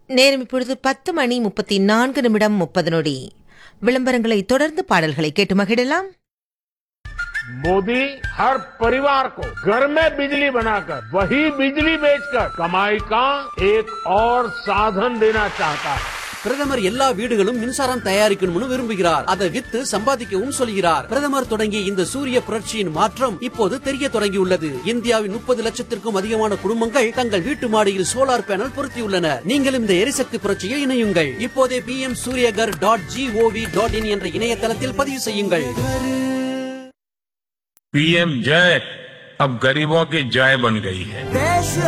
நேரம் இப்பொழுது பத்து மணி முப்பத்தி நான்கு நிமிடம் முப்பது நொடி விளம்பரங்களை தொடர்ந்து பாடல்களை கேட்டு மகிழலாம் मोदी हर परिवार को घर में बिजली बनाकर वही बिजली बेचकर कमाई का एक और साधन देना चाहता है பிரதமர் எல்லா வீடுகளும் மின்சாரம் தயாரிக்கணும்னு விரும்புகிறார் அதை வித்து சம்பாதிக்கவும் சொல்கிறார் பிரதமர் தொடங்கிய இந்த சூரிய புரட்சியின் மாற்றம் இப்போது தெரிய தொடங்கியுள்ளது இந்தியாவின் முப்பது லட்சத்திற்கும் அதிகமான குடும்பங்கள் தங்கள் வீட்டு மாடியில் சோலார் பேனல் பொருத்தியுள்ளனர் நீங்களும் இந்த எரிசக்தி புரட்சியில் இணையுங்கள் இப்போதே P M Suryaghar dot GOV dot IN என்ற இணையதளத்தில் பதிவு செய்யுங்கள் पीएम जय अब गरीबों की जय बन गई है